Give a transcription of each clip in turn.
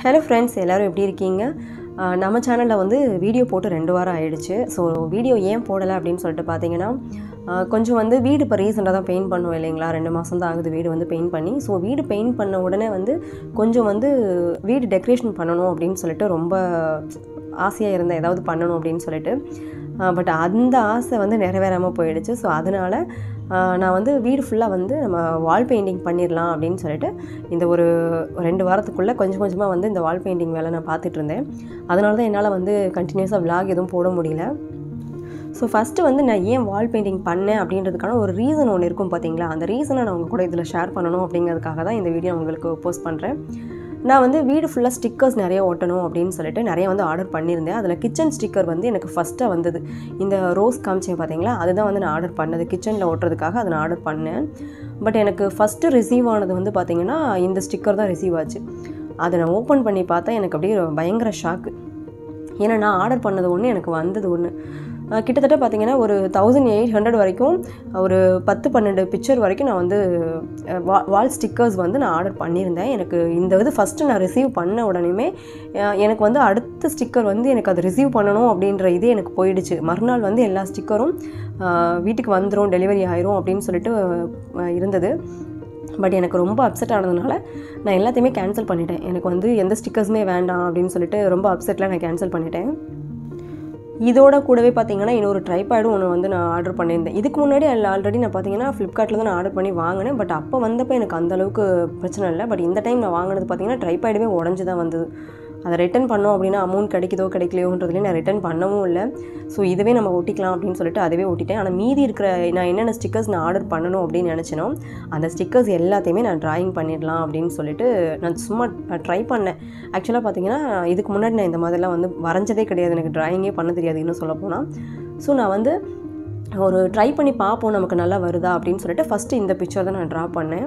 hello friends எல்லோரும் எப்படி இருக்கீங்க ஆஹ் நம்ம சேனலில் வந்து வீடியோ போட்டு ரெண்டு வாரம் ஆயிடுச்சு ஸோ வீடியோ ஏன் போடலை அப்படின்னு சொல்லிட்டு பார்த்தீங்கன்னா ஆஹ் கொஞ்சம் வந்து வீடு இப்போ ரீசெண்டாக தான் பெயிண்ட் பண்ணுவோம் இல்லைங்களா ரெண்டு மாதம் தான் ஆகுது வீடு வந்து பெயிண்ட் பண்ணி ஸோ வீடு பெயிண்ட் பண்ண உடனே வந்து கொஞ்சம் வந்து வீடு டெக்கரேஷன் பண்ணணும் அப்படின்னு சொல்லிட்டு ரொம்ப ஆசையாக இருந்தேன் ஏதாவது பண்ணணும் அப்படின்னு சொல்லிட்டு பட் அந்த ஆசை வந்து நிறைவேறாமல் போயிடுச்சு ஸோ அதனால் நான் வந்து வீடு ஃபுல்லாக வந்து நம்ம வால் பெயிண்டிங் பண்ணிடலாம் அப்படின்னு சொல்லிட்டு இந்த ஒரு ரெண்டு வாரத்துக்குள்ளே கொஞ்சம் கொஞ்சமாக வந்து இந்த வால் பெயிண்டிங் வேலை நான் பார்த்துட்டு இருந்தேன் அதனால தான் என்னால் வந்து கண்டினியூஸாக vlog எதுவும் போட முடியல ஸோ ஃபஸ்ட்டு வந்து நான் ஏன் வால் பெயிண்டிங் பண்ணேன் அப்படின்றதுக்கான ஒரு ரீசன் ஒன்று இருக்கும் பார்த்தீங்களா அந்த ரீசனை நான் உங்கள் கூட இதில் ஷேர் பண்ணணும் அப்படிங்கிறதுக்காக தான் இந்த வீடியோ உங்களுக்கு போஸ்ட் பண்ணுறேன் நான் வந்து வீடு ஃபுல்லாக ஸ்டிக்கர்ஸ் நிறைய ஒட்டணும் அப்படின்னு சொல்லிட்டு நிறைய வந்து ஆர்டர் பண்ணியிருந்தேன் அதில் கிச்சன் ஸ்டிக்கர் வந்து எனக்கு ஃபஸ்ட்டாக வந்தது இந்த ரோஸ் காமிச்சேன் பார்த்தீங்களா அதுதான் வந்து நான் ஆர்டர் பண்ணது கிச்சனில் ஒட்டுறதுக்காக அதை நான் ஆர்டர் பண்ணேன் பட் எனக்கு ஃபஸ்ட்டு ரிசீவ் ஆனது வந்து பார்த்திங்கன்னா இந்த ஸ்டிக்கர் தான் ரிசீவ் ஆச்சு அதை நான் ஓப்பன் பண்ணி பார்த்தா எனக்கு அப்படியே பயங்கர ஷாக்கு ஏன்னா நான் ஆர்டர் பண்ணது ஒன்று எனக்கு வந்தது ஒன்று அஹ் கிட்டத்தட்ட பார்த்தீங்கன்னா ஒரு தௌசண்ட் எயிட் ஹண்ட்ரட் வரைக்கும் ஒரு பத்து பன்னெண்டு பிக்சர் வரைக்கும் நான் வந்து வா வால் ஸ்டிக்கர்ஸ் வந்து நான் ஆர்டர் பண்ணியிருந்தேன் எனக்கு இந்த இது ஃபஸ்ட்டு நான் ரிசீவ் பண்ண உடனேயுமே அஹ் எனக்கு வந்து அடுத்த ஸ்டிக்கர் வந்து எனக்கு அதை ரிசீவ் பண்ணணும் அப்படின்ற இதே எனக்கு போயிடுச்சு மறுநாள் வந்து எல்லா ஸ்டிக்கரும் வீட்டுக்கு வந்துடும் டெலிவரி ஆயிரும் அப்படின்னு சொல்லிட்டு அஹ் இருந்தது பட் எனக்கு ரொம்ப அப்செட் ஆனதுனால நான் எல்லாத்தையுமே கேன்சல் பண்ணிட்டேன் எனக்கு வந்து எந்த ஸ்டிக்கர்ஸுமே வேண்டாம் அப்படின்னு சொல்லிட்டு ரொம்ப அப்செட்டில் நான் கேன்சல் பண்ணிட்டேன் இதோட கூடவே பார்த்தீங்கன்னா இன்னொரு ட்ரைபேடும் ஒன்று வந்து நான் ஆர்டர் பண்ணியிருந்தேன் இதுக்கு முன்னாடி ஆல்ரெடி நான் பார்த்தீங்கன்னா ஃப்ளிப்கார்ட்டில் தான் நான் ஆர்டர் பண்ணி வாங்கினேன் பட் அப்போ வந்தப்போ எனக்கு அந்த அளவுக்கு பிரச்சனை இல்லை பட் இந்த டைம் நான் வாங்கினது பார்த்தீங்கன்னா ட்ரைபேடுமே உடஞ்சி தான் வந்தது அதை ரிட்டன் பண்ணோம் அப்படின்னா அமௌண்ட் கிடைக்குதோ கிடைக்கலையோன்றதுலேயும் நான் ரிட்டன் பண்ணவும் இல்லை ஸோ இதுவே நம்ம ஒட்டிக்கலாம் அப்படின்னு சொல்லிட்டு அதுவே ஒட்டிட்டேன் ஆனால் மீதி இருக்கிற நான் என்னென்ன ஸ்டிக்கர்ஸ் நான் ஆர்டர் பண்ணணும் அப்படின்னு நினச்சினோ அந்த ஸ்டிக்கர்ஸ் எல்லாத்தையுமே நான் ட்ராயிங் பண்ணிடலாம் அப்படின்னு சொல்லிட்டு நான் சும்மா ட்ரை பண்ணேன் ஆக்சுவலாக பார்த்தீங்கன்னா இதுக்கு முன்னாடி நான் இந்த மாதிரிலாம் வந்து வரைஞ்சதே கிடையாது எனக்கு ட்ராயிங்கே பண்ண தெரியாது இன்னும் சொல்ல போனால் ஸோ நான் வந்து ஒரு ட்ரை பண்ணி பார்ப்போம் நமக்கு நல்லா வருதா அப்படின்னு சொல்லிட்டு ஃபஸ்ட்டு இந்த பிக்சர் தான் நான் ட்ரா பண்ணேன்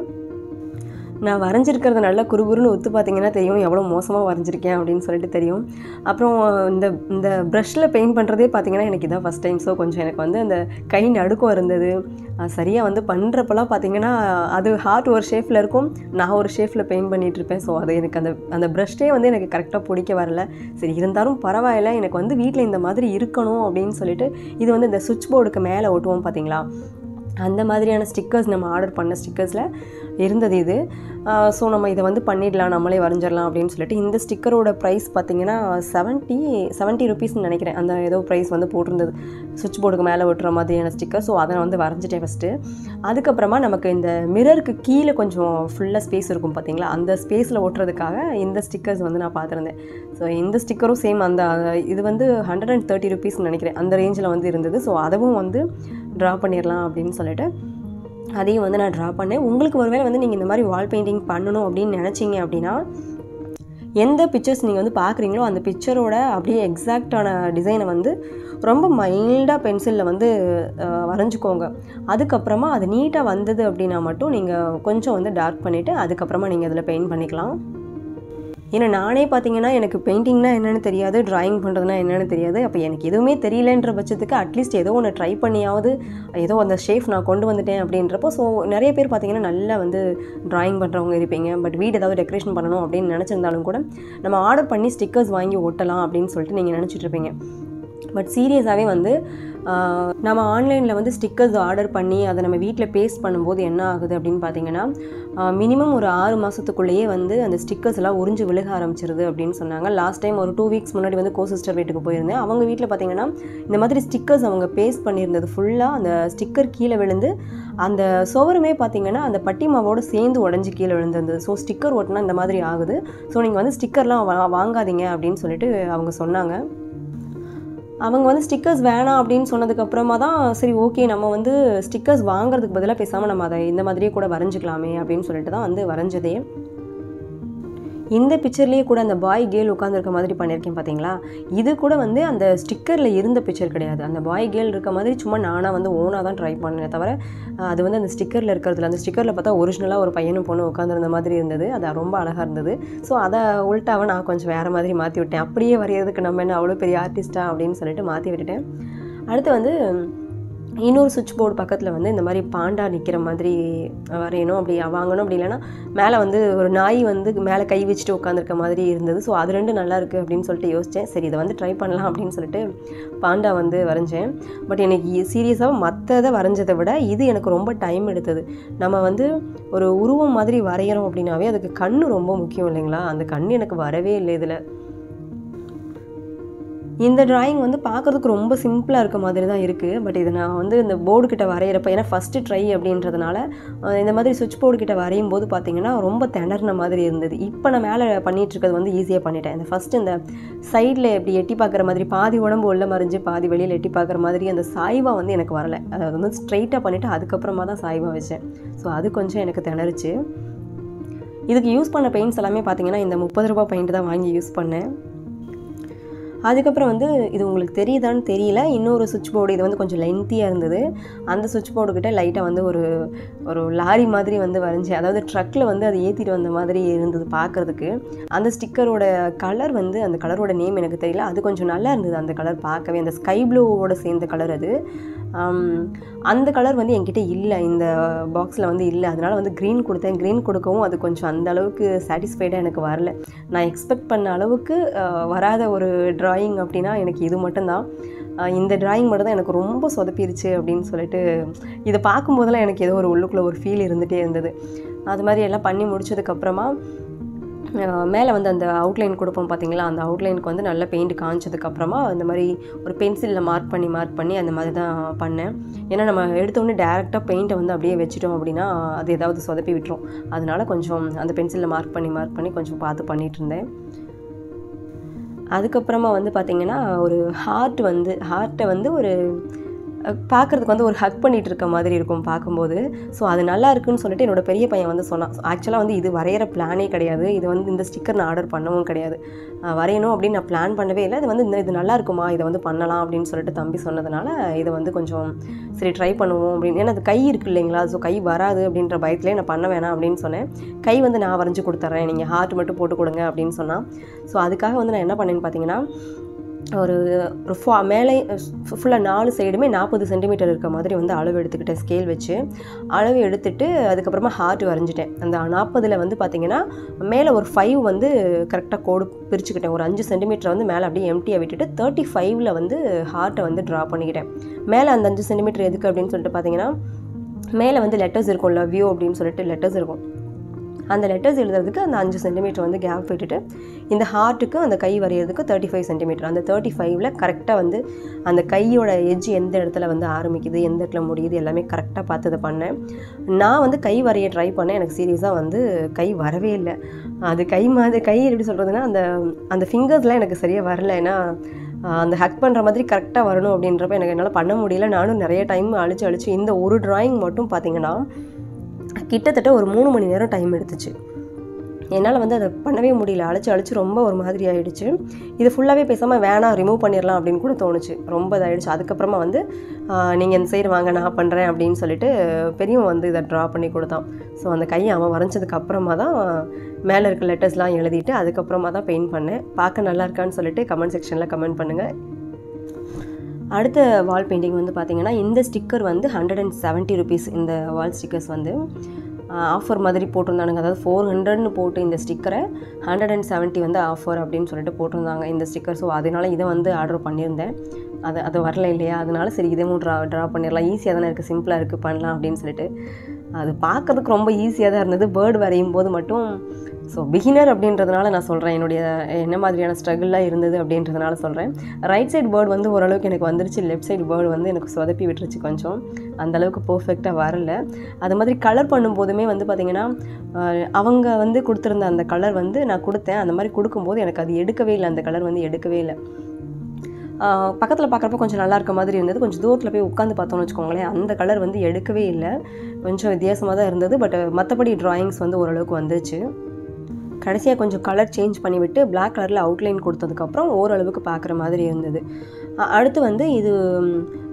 நான் வரைஞ்சிருக்கிறது நல்லா குறுகுறுன்னு ஒத்து பார்த்தீங்கன்னா தெரியும் எவ்வளோ மோசமாக வரைஞ்சிருக்கேன் அப்படின்னு சொல்லிட்டு தெரியும் அப்புறம் இந்த இந்த ப்ரஷில் பெயிண்ட் பண்ணுறதே பார்த்தீங்கன்னா எனக்கு இதான் ஃபஸ்ட் டைம் ஸோ கொஞ்சம் எனக்கு வந்து அந்த கை நடுக்கம் இருந்தது அது சரியாக வந்து பண்ணுறப்பெல்லாம் பார்த்தீங்கன்னா அது ஹார்ட் ஒரு ஷேப்பில் இருக்கும் நான் ஒரு ஷேப்பில் பெயிண்ட் பண்ணிகிட்டு இருப்பேன் ஸோ அது எனக்கு அந்த அந்த ப்ரஷ்டே வந்து எனக்கு கரெக்டாக பிடிக்க வரல சரி இருந்தாலும் பரவாயில்ல எனக்கு வந்து வீட்டில் இந்த மாதிரி இருக்கணும் அப்படின்னு சொல்லிட்டு இது வந்து இந்த சுவிட்ச் போர்டுக்கு மேலே ஒட்டுவோம் பார்த்தீங்களா அந்த மாதிரியான ஸ்டிக்கர்ஸ் நம்ம ஆர்டர் பண்ண ஸ்டிக்கர்ஸில் இருந்தது இது ஸோ நம்ம இதை வந்து பண்ணிடலாம் நம்மளே வரைஞ்சிடலாம் அப்படின்னு சொல்லிட்டு இந்த ஸ்டிக்கரோட ப்ரைஸ் பார்த்தீங்கன்னா செவன்ட்டி செவன்ட்டி ருபீஸ்னு நினைக்கிறேன் அந்த ஏதோ ப்ரைஸ் வந்து போட்டிருந்தது சுவிட்ச் போர்டுக்கு மேலே ஒட்டுற மாதிரியான ஸ்டிக்கர் ஸோ அதை நான் வந்து வரைஞ்சிட்டேன் ஃபஸ்ட்டு அதுக்கப்புறமா நமக்கு இந்த மிரருக்கு கீழே கொஞ்சம் ஃபுல்லாக ஸ்பேஸ் இருக்கும் பார்த்தீங்களா அந்த ஸ்பேஸில் ஒட்டுறதுக்காக இந்த ஸ்டிக்கர்ஸ் வந்து நான் பார்த்துருந்தேன் ஸோ இந்த ஸ்டிக்கரும் சேம் அந்த இது வந்து ஹண்ட்ரட் அண்ட் தேர்ட்டி ருபீஸ்னு நினைக்கிறேன் அந்த ரேஞ்சில் வந்து இருந்தது ஸோ அதுவும் வந்து ட்ரா பண்ணிடலாம் அப்படின்னு சொல்லிட்டு அதையும் வந்து நான் ட்ரா பண்ணேன் உங்களுக்கு ஒருவேளை வந்து நீங்கள் இந்த மாதிரி வால் பெயிண்டிங் பண்ணணும் அப்படின்னு நினச்சிங்க அப்படின்னா எந்த பிக்சர்ஸ் நீங்கள் வந்து பார்க்குறீங்களோ அந்த பிக்சரோட அப்படியே எக்ஸாக்டான டிசைனை வந்து ரொம்ப மைல்டாக பென்சிலில் வந்து அஹ், வரைஞ்சிக்கோங்க அதுக்கப்புறமா அது நீட்டாக வந்தது அப்படின்னா மட்டும் நீங்கள் கொஞ்சம் வந்து டார்க் பண்ணிவிட்டு அதுக்கப்புறமா நீங்கள் அதில் பெயிண்ட் பண்ணிக்கலாம் ஏன்னா நானே பார்த்தீங்கன்னா எனக்கு பெயிண்டிங்னா என்னென்னு தெரியாது டிராயிங் பண்ணுறதுனா என்னென்னு தெரியாது அப்போ எனக்கு எதுவுமே தெரியலன்ற பட்சத்துக்கு அட்லீஸ்ட் ஏதோ ஒன்று ட்ரை பண்ணியாவது ஏதோ அந்த ஷேப் நான் கொண்டு வந்துட்டேன் அப்படின்றப்போ ஸோ நிறைய பேர் பார்த்தீங்கன்னா நல்லா வந்து டிராயிங் பண்ணுறவங்க இருப்பீங்க பட் வீடு ஏதாவது டெக்கரேஷன் பண்ணணும் அப்படின்னு நினச்சிருந்தாலும் கூட நம்ம ஆர்டர் பண்ணி ஸ்டிக்கர்ஸ் வாங்கி ஒட்டலாம் அப்படின்னு சொல்லிட்டு நீங்கள் நினச்சிட்டு இருப்பீங்க பட் சீரியஸாகவே வந்து ஆஹ், நம்ம ஆன்லைனில் வந்து ஸ்டிக்கர்ஸ் ஆர்டர் பண்ணி அதை நம்ம வீட்டில் பேஸ்ட் பண்ணும்போது என்ன ஆகுது அப்படின்னு பார்த்தீங்கன்னா மினிமம் ஒரு ஆறு மாதத்துக்குள்ளேயே வந்து அந்த ஸ்டிக்கர்ஸ் எல்லாம் உறிஞ்சு விழுக ஆரம்பிச்சிருது அப்படின்னு சொன்னாங்க லாஸ்ட் டைம் ஒரு டூ வீக்ஸ் முன்னாடி வந்து கோ சிஸ்டர் வீட்டுக்கு போயிருந்தேன் அவங்க வீட்டில் பார்த்தீங்கன்னா இந்த மாதிரி ஸ்டிக்கர்ஸ் அவங்க பேஸ்ட் பண்ணியிருந்தது ஃபுல்லாக அந்த ஸ்டிக்கர் கீழே விழுந்து அந்த சுவருமே பார்த்தீங்கன்னா அந்த பட்டி மாவோட சேர்ந்து உடஞ்சி கீழே விழுந்திருந்தது ஸோ ஸ்டிக்கர் ஒட்டினா இந்த மாதிரி ஆகுது ஸோ நீங்கள் வந்து ஸ்டிக்கர்லாம் வா- வாங்காதீங்க அப்படின்னு சொல்லிட்டு அவங்க சொன்னாங்க அவங்க வந்து ஸ்டிக்கர்ஸ் வேணாம் அப்படின்னு சொன்னதுக்கப்புறமா தான் சரி ஓகே நம்ம வந்து ஸ்டிக்கர்ஸ் வாங்குறதுக்கு பதிலாக பேசாமல் நம்ம அதை இந்த மாதிரியே கூட வரைஞ்சிக்கலாமே அப்படின்னு சொல்லிட்டு தான் வந்து வரைஞ்சதே இந்த பிக்சர்லேயே கூட அந்த பாய் கேர்ள் உட்காந்துருக்க மாதிரி பண்ணியிருக்கேன் பார்த்தீங்களா இது கூட வந்து அந்த ஸ்டிக்கரில் இருந்த பிக்சர் கிடையாது அந்த பாய் கேர்ள் இருக்க மாதிரி சும்மா நானாக வந்து ஓனாக தான் ட்ரை பண்ணேன் தவிர அஹ், அது வந்து அந்த ஸ்டிக்கரில் இருக்கிறதுல அந்த ஸ்டிக்கரில் பார்த்தா ஒரிஜினலாக ஒரு பையனும் பொண்ணு உட்காந்துருந்த மாதிரி இருந்தது அது ரொம்ப அழகாக இருந்தது ஸோ அதை உள்ட்டாவை நான் கொஞ்சம் வேறு மாதிரி மாற்றி விட்டேன் அப்படியே வரைகிறதுக்கு நம்ம என்ன அவ்வளோ பெரிய ஆர்டிஸ்டா அப்படின்னு சொல்லிட்டு மாற்றி விட்டுட்டேன் அடுத்து வந்து இன்னொரு சுவிட்ச் போர்டு பக்கத்தில் வந்து இந்த மாதிரி பாண்டா நிற்கிற மாதிரி வரையணும் அப்படி வாங்கணும் அப்படி இல்லைன்னா மேலே வந்து ஒரு நாய் வந்து மேலே கை வச்சுட்டு உட்காந்துருக்க மாதிரி இருந்தது ஸோ அது ரெண்டும் நல்லா இருக்குது அப்படின்னு சொல்லிட்டு யோசித்தேன் சரி இதை வந்து ட்ரை பண்ணலாம் அப்படின்னு சொல்லிட்டு பாண்டா வந்து வரைஞ்சேன் பட் எனக்கு சீரியஸாக மற்றதை வரைஞ்சதை விட இது எனக்கு ரொம்ப டைம் எடுத்தது நம்ம வந்து ஒரு உருவம் மாதிரி வரைகிறோம் அப்படின்னாவே அதுக்கு கண் ரொம்ப முக்கியம் இல்லைங்களா அந்த கண் எனக்கு வரவே இல்லை இதில் இந்த டிராயிங் வந்து பார்க்குறதுக்கு ரொம்ப சிம்பிளாக இருக்க மாதிரி தான் இருக்குது பட் இதை நான் வந்து இந்த போர்டு கிட்ட வரைகிறப்ப ஏன்னா ஃபஸ்ட்டு ட்ரை அப்படின்றதுனால அஹ் இந்த மாதிரி சுவிட்ச் போர்டு கிட்ட வரையும் போது பார்த்தீங்கன்னா ரொம்ப திணறின மாதிரி இருந்தது இப்போ நான் மேலே பண்ணிட்டு இருக்கிறது வந்து ஈஸியாக பண்ணிட்டேன் இந்த ஃபஸ்ட்டு இந்த சைடில் எப்படி எட்டி பார்க்குற மாதிரி பாதி உடம்பு உள்ள மறைஞ்சு பாதி வெளியில் எட்டி பார்க்குற மாதிரி அந்த சாய்வா வந்து எனக்கு வரல அதாவது வந்து ஸ்ட்ரைட்டாக பண்ணிவிட்டு அதுக்கப்புறமா தான் சாய்வா வச்சேன் ஸோ அது கொஞ்சம் எனக்கு திணறுச்சு இதுக்கு யூஸ் பண்ண பெயிண்ட்ஸ் எல்லாமே பார்த்தீங்கன்னா இந்த முப்பது ரூபாய் பெயிண்ட் தான் வாங்கி யூஸ் பண்ணேன் அதுக்கப்புறம் வந்து இது உங்களுக்கு தெரியுதான்னு தெரியல இன்னொரு சுவிட்ச் போர்டு இது வந்து கொஞ்சம் லென்த்தியாக இருந்தது அந்த சுவிட்ச் போர்டு கிட்ட லைட்டாக வந்து ஒரு ஒரு லாரி மாதிரி வந்து வரைஞ்சேன் அதாவது ட்ரக்கில் வந்து அது ஏற்றிட்டு வந்த மாதிரி இருந்தது பார்க்குறதுக்கு அந்த ஸ்டிக்கரோட கலர் வந்து அந்த கலரோட நேம் எனக்கு தெரியல அது கொஞ்சம் நல்லா இருந்தது அந்த கலர் பார்க்கவே அந்த ஸ்கை ப்ளூவோட சேர்ந்த கலர் அது ஆம், அந்த கலர் வந்து என்கிட்ட இல்லை இந்த பாக்ஸில் வந்து இல்லை அதனால் வந்து க்ரீன் கொடுத்தேன் க்ரீன் கொடுக்கவும் அது கொஞ்சம் அந்த அளவுக்கு சாட்டிஸ்ஃபைடாக எனக்கு வரல நான் எக்ஸ்பெக்ட் பண்ண அளவுக்கு அஹ், வராத ஒரு டிராயிங் அப்படின்னா எனக்கு இது மட்டும்தான் அஹ், இந்த டிராயிங் மட்டும் தான் எனக்கு ரொம்ப சொதப்பிருச்சு அப்படின்னு சொல்லிட்டு இதை பார்க்கும்போதெல்லாம் எனக்கு ஏதோ ஒரு உள்ளுக்குள்ளே ஒரு ஃபீல் இருந்துகிட்டே இருந்தது அது மாதிரி எல்லாம் பண்ணி முடிச்சதுக்கப்புறமா மேலே வந்து அந்த அவுட்லைன் கொடுப்போம் பார்த்தீங்களா அந்த அவுட்லைனுக்கு வந்து நல்ல பெயிண்ட் காமிச்சதுக்கப்புறமா இந்த மாதிரி ஒரு பென்சிலில் மார்க் பண்ணி மார்க் பண்ணி அந்த மாதிரி தான் பண்ணேன் ஏன்னா நம்ம எடுத்தோடனே டேரெக்டாக பெயிண்ட்டை வந்து அப்படியே வச்சிட்டோம் அப்படின்னா அது ஏதாவது சொதப்பி விட்டுரும் அதனால கொஞ்சம் அந்த பென்சிலில் மார்க் பண்ணி மார்க் பண்ணி கொஞ்சம் பார்த்து பண்ணிகிட்டு இருந்தேன் அதுக்கப்புறமா வந்து பார்த்திங்கன்னா ஒரு ஹார்ட் வந்து ஹார்ட்டை வந்து ஒரு பார்க்குறதுக்கு வந்து ஒரு ஹக் பண்ணிகிட்டு இருக்க மாதிரி இருக்கும் பார்க்கும்போது ஸோ அது நல்லா இருக்குன்னு சொல்லிட்டு என்னோட பெரிய பையன் வந்து சொன்னான் ஆக்சுவலாக வந்து இது வரைகிற பிளானே கிடையாது இது வந்து இந்த ஸ்டிக்கர் நான் ஆர்டர் பண்ணவும் கிடையாது அஹ் வரையணும் அப்படின்னு நான் பிளான் பண்ணவே இல்லை இது வந்து இந்த இது நல்லா இருக்குமா இதை வந்து பண்ணலாம் அப்படின்னு சொல்லிட்டு தம்பி சொன்னதுனால இதை வந்து கொஞ்சம் சரி ட்ரை பண்ணுவோம் அப்படின்னு ஏன்னா அது கை இருக்கு இல்லைங்களா ஸோ கை வராது அப்படின்ற பயத்திலே நான் பண்ண வேணாம் அப்படின்னு சொன்னேன் கை வந்து நான் வரைஞ்சி கொடுத்துட்றேன் நீங்கள் ஹார்ட் மட்டும் போட்டு கொடுங்க அப்படின்னு சொன்னான் ஸோ அதுக்காக வந்து நான் என்ன பண்ணேன்னு பார்த்தீங்கன்னா ஒரு ஒரு ஃபா மேலே ஃபுல்லாக நாலு சைடுமே நாற்பது சென்டிமீட்டர் இருக்க மாதிரி வந்து அளவு எடுத்துக்கிட்டேன் ஸ்கேல் வச்சு அளவு எடுத்துட்டு அதுக்கப்புறமா ஹார்ட் வரைஞ்சிட்டேன் அந்த நாற்பதில் வந்து பார்த்தீங்கன்னா மேலே ஒரு ஃபைவ் வந்து கரெக்டாக கோடு பிரிச்சுக்கிட்டேன் ஒரு அஞ்சு சென்டிமீட்டர் வந்து மேலே அப்படியே எம்டியாக விட்டுட்டு தேர்ட்டி ஃபைவ்ல வந்து ஹார்ட்டை வந்து ட்ரா பண்ணிக்கிட்டேன் மேலே அந்த அஞ்சு சென்டிமீட்டர் எதுக்கு அப்படின்னு சொல்லிட்டு பார்த்தீங்கன்னா மேலே வந்து லெட்டர்ஸ் இருக்கும் லவ் யூ அப்படின்னு சொல்லிட்டு லெட்டர்ஸ் இருக்கும் அந்த லெட்டர்ஸ் எழுதுறதுக்கு அந்த அஞ்சு சென்டிமீட்டர் வந்து கேப் விட்டுட்டு இந்த ஹார்ட்டுக்கு அந்த கை வரைகிறதுக்கு தேர்ட்டி ஃபைவ் சென்டிமீட்டர் அந்த தேர்ட்டி ஃபைவ்ல கரெக்டாக வந்து அந்த கையோட எட்ஜ் எந்த இடத்துல வந்து ஆரம்பிக்குது எந்த இடத்துல முடியுது எல்லாமே கரெக்டாக பார்த்து இதை பண்ணேன் நான் வந்து கை வரைய ட்ரை பண்ணேன் எனக்கு சீரியஸாக வந்து கை வரவே இல்லை அது கை மாதிரி கை எப்படி சொல்கிறதுனா அந்த அந்த ஃபிங்கர்ஸ்லாம் எனக்கு சரியாக வரல ஏன்னா ஆஹ் அந்த ஹக் பண்ணுற மாதிரி கரெக்டாக வரணும் அப்படின்றப்ப எனக்கு என்னால் பண்ண முடியல நானும் நிறைய டைம் அழிச்சு அழிச்சு இந்த ஒரு டிராயிங் மட்டும் பார்த்தீங்கன்னா கிட்டத்தட்ட ஒரு மூணு மணி நேரம் டைம் எடுத்துச்சு என்னால் வந்து அதை பண்ணவே முடியல அழைச்சி அழைச்சி ரொம்ப ஒரு மாதிரி ஆயிடுச்சு இது ஃபுல்லாகவே பேசாமல் வேணாம் ரிமூவ் பண்ணிடலாம் அப்படின்னு கூட தோணுச்சு ரொம்ப இதாகிடுச்சு அதுக்கப்புறமா வந்து நீங்கள் இந்த சைடு வாங்க நான் பண்ணுறேன் அப்படின்னு சொல்லிட்டு பெரியவன் வந்து இதை ட்ரா பண்ணி கொடுத்தான் ஸோ அந்த கையை அவன் வரைஞ்சதுக்கு அப்புறமா தான் மேலே இருக்க லெட்டர்ஸ்லாம் எழுதிட்டு அதுக்கப்புறமா தான் பெயிண்ட் பண்ணேன் பார்க்க நல்லா இருக்கான்னு சொல்லிட்டு கமெண்ட் செக்ஷனில் கமெண்ட் பண்ணுங்கள் அடுத்த வால் பெயிண்டிங் வந்து பார்த்தீங்கன்னா இந்த ஸ்டிக்கர் வந்து ஹண்ட்ரட் அண்ட் செவன்ட்டி ருபீஸ் இந்த வால் ஸ்டிக்கர்ஸ் வந்து ஆஃபர் மாதிரி போட்டிருந்தானுங்க அதாவது ஃபோர் ஹண்ட்ரட்னு போட்டு இந்த ஸ்டிக்கரை ஹண்ட்ரட் அண்ட் செவன்ட்டி வந்து ஆஃபர் அப்படின்னு சொல்லிட்டு போட்டிருந்தாங்க இந்த ஸ்டிக்கர் ஸோ அதனால இதை வந்து ஆர்டர் பண்ணியிருந்தேன் அது அது வரல இல்லையா அதனால சரி இதுவும் ட்ரா ட்ரா பண்ணிடலாம் ஈஸியாக தானே இருக்குது சிம்பிளாக இருக்குது பண்ணலாம் அப்படின்னு சொல்லிட்டு அது பார்க்கறதுக்கு ரொம்ப ஈஸியாக தான் இருந்தது பேர்டு வரையும் போது மட்டும் ஸோ பிகினர் அப்படின்றதுனால நான் சொல்கிறேன் என்னுடைய என்ன மாதிரியான ஸ்ட்ரகிளாக இருந்தது அப்படின்றதுனால சொல்கிறேன் ரைட் சைடு பேர்டு வந்து ஓரளவுக்கு எனக்கு வந்துருச்சு லெஃப்ட் சைடு பேர்டு வந்து எனக்கு சொதப்பி விட்டுருச்சு கொஞ்சம் அந்தளவுக்கு பர்ஃபெக்டாக வரல அது மாதிரி கலர் பண்ணும்போதுமே வந்து பார்த்திங்கன்னா ஆஹ், அவங்க வந்து கொடுத்துருந்த அந்த கலர் வந்து நான் கொடுத்தேன் அந்த மாதிரி கொடுக்கும்போது எனக்கு அது எடுக்கவே இல்லை அந்த கலர் வந்து எடுக்கவே இல்லை பக்கத்தில் பார்க்குறப்ப கொஞ்சம் நல்லா இருக்க மாதிரி இருந்தது கொஞ்சம் தூரத்தில் போய் உட்காந்து பார்த்தோம்னு வச்சுக்கோங்களேன் அந்த கலர் வந்து எடுக்கவே இல்லை கொஞ்சம் வித்தியாசமாக தான் இருந்தது பட் மற்றபடி டிராயிங்ஸ் வந்து ஓரளவுக்கு வந்துச்சு கடைசியாக கொஞ்சம் கலர் சேஞ்ச் பண்ணிவிட்டு Black கலரில் அவுட்லைன் கொடுத்ததுக்கப்புறம் ஓரளவுக்கு பார்க்குற மாதிரி இருந்தது அ- அடுத்து வந்து இது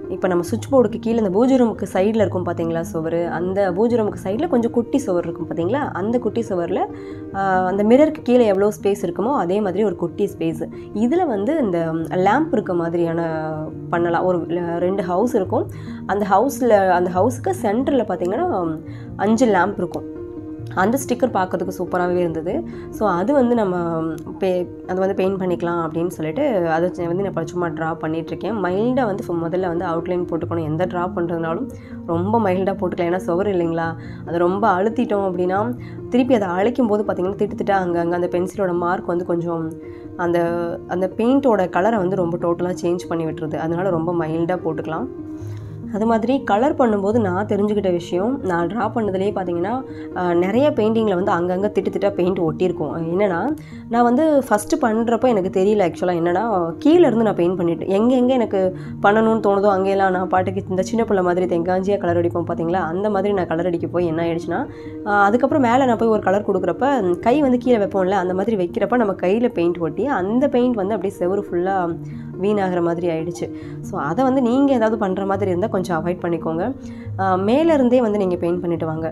இப்போ நம்ம சுவிட்ச் போர்டுக்கு கீழே இந்த பூஜை ரூமுக்கு சைடில் இருக்கும் பார்த்தீங்களா சுவர் அந்த பூஜை ரூமுக்கு சைடில் கொஞ்சம் குட்டி சுவர் இருக்கும் பார்த்தீங்களா அந்த குட்டி சுவரில் அந்த மிரருக்கு கீழே எவ்வளோ ஸ்பேஸ் இருக்குமோ அதே மாதிரி ஒரு குட்டி ஸ்பேஸ் இதில் வந்து இந்த லேம்ப் இருக்க மாதிரியான பண்ணலாம் ஒரு ல- ரெண்டு ஹவுஸ் இருக்கும் அந்த ஹவுஸில் அந்த ஹவுஸுக்கு சென்டரில் பார்த்தீங்கன்னா அஞ்சு லேம்ப் இருக்கும் அந்த ஸ்டிக்கர் பார்க்கறதுக்கு சூப்பராகவே இருந்தது ஸோ அது வந்து நம்ம பே அது வந்து பெயிண்ட் பண்ணிக்கலாம் அப்படின்னு சொல்லிட்டு அதை வச்சு வந்து நான் இப்போ சும்மா ட்ரா பண்ணிகிட்ருக்கேன் மைல்டாக வந்து ஃபு- முதல்ல வந்து அவுட்லைன் போட்டுக்கணும் எந்த ட்ரா பண்ணுறதுனாலும் ரொம்ப மைல்டாக போட்டுக்கலாம் ஏன்னா சுவர் இல்லைங்களா அதை ரொம்ப அழுத்திட்டோம் அப்படின்னா திருப்பி அதை அழைக்கும் போது பார்த்திங்கன்னா திட்டு திட்டா அங்கே அங்கே அந்த பென்சிலோட மார்க் வந்து கொஞ்சம் அந்த அந்த பெயிண்டோட கலரை வந்து ரொம்ப டோட்டலாக சேஞ்ச் பண்ணி விட்டுருது அதனால ரொம்ப மைல்டாக போட்டுக்கலாம் அது மாதிரி கலர் பண்ணும்போது நான் தெரிஞ்சுக்கிட்ட விஷயம் நான் ட்ரா பண்ணதுலேயே பார்த்தீங்கன்னா ஆஹ், நிறைய பெயிண்டிங்கில் வந்து அங்கங்கே திட்டு திட்டா பெயிண்ட் ஒட்டியிருக்கும் என்னென்னா நான் வந்து ஃபஸ்ட்டு பண்ணுறப்ப எனக்கு தெரியல ஆக்சுவலாக என்னென்னா கீழே இருந்து நான் பெயிண்ட் பண்ணிட்டேன் எங்கே எங்கே எனக்கு பண்ணணும்னு தோணுதோ அங்கெல்லாம் நான் பாட்டுக்கு இந்த சின்ன பிள்ளை மாதிரி தெங்காஞ்சியாக கலர் அடிப்போம் பார்த்தீங்களா அந்த மாதிரி நான் கலர் அடிக்க போய் என்ன ஆயிடுச்சுன்னா ஆஹ், அதுக்கப்புறம் மேலே நான் போய் ஒரு கலர் கொடுக்குறப்ப கை வந்து கீழே வைப்போம்ல அந்த மாதிரி வைக்கிறப்ப நம்ம கையில் பெயிண்ட் ஒட்டி அந்த பெயிண்ட் வந்து அப்படியே செவுரு ஃபுல்லாக வீணாகிற மாதிரி ஆயிடுச்சு ஸோ அதை வந்து நீங்கள் ஏதாவது பண்ணுற மாதிரி இருந்தால் கொஞ்சம் அவாய்ட் பண்ணிக்கோங்க ஆஹ் மேல இருந்தே வந்து நீங்கள் பெயிண்ட் பண்ணிட்டு வாங்க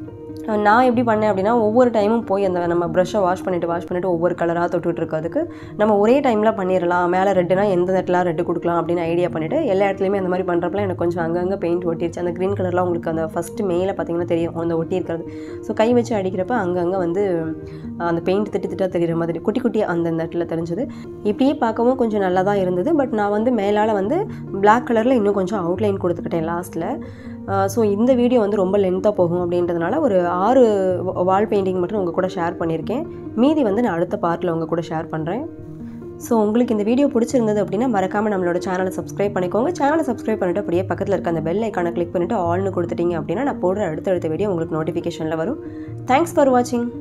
ஆஹ் நான் எப்படி பண்ணேன் அப்படின்னா ஒவ்வொரு டைமும் போய் அந்த நம்ம ப்ரஷ்ஷை வாஷ் பண்ணிவிட்டு வாஷ் பண்ணிவிட்டு ஒவ்வொரு கலராக தொட்டுட்டு இருக்கிறதுக்கு நம்ம ஒரே டைமில் பண்ணிடலாம் மேலே ரெட்டுனா எந்த இடத்துல ரெட்டு கொடுக்கலாம் அப்படின்னு ஐடியா பண்ணிவிட்டு எல்லா இடத்துலையுமே அந்த மாதிரி பண்ணுறப்பலாம் எனக்கு கொஞ்சம் அங்கங்கே பெயிண்ட் ஒட்டிருச்சு அந்த க்ரீன் கலர்லாம் உங்களுக்கு அந்த ஃபஸ்ட்டு மேலே பார்த்தீங்கன்னா தெரியும் அந்த ஒட்டி இருக்கிறது ஸோ கை வச்சு அடிக்கிறப்ப அங்கங்கே வந்து ஆஹ் அந்த பெயிண்ட் திட்டு திட்டா தெரிகிற மாதிரி குட்டி குட்டியாக அந்த இடத்துல தெரிஞ்சது இப்படியே பார்க்கவும் கொஞ்சம் நல்லா தான் இருந்தது பட் நான் வந்து மேலால் வந்து Black கலரில் இன்னும் கொஞ்சம் அவுட்லைன் கொடுத்துக்கிட்டேன் லாஸ்ட்டில் ஸோ இந்த வீடியோ வந்து ரொம்ப லென்த்தாக போகும் அப்படின்றதுனால ஒரு ஆறு வால் பெயிண்டிங் மட்டும் உங்கள் கூட ஷேர் பண்ணியிருக்கேன் மீதி வந்து நான் அடுத்த பார்ட்டில் உங்கள் கூட ஷேர் பண்ணுறேன் ஸோ உங்களுக்கு இந்த வீடியோ பிடிச்சிருந்தது அப்படின்னா மறக்காமல் நம்மளோட சேனலை சப்ஸ்கிரைப் பண்ணிக்கோங்க சேனலை சப்ஸ்கிரைப் பண்ணிட்டு அப்படியே பக்கத்தில் இருக்க அந்த பெல் ஐக்கானை கிளிக் பண்ணிவிட்டு ஆல்னு கொடுத்துட்டீங்க அப்படின்னா நான் போடுற அடுத்தடுத்த வீடியோ உங்களுக்கு நோட்டிஃபிகேஷனில் வரும் தேங்க்ஸ் ஃபார் வாட்சிங்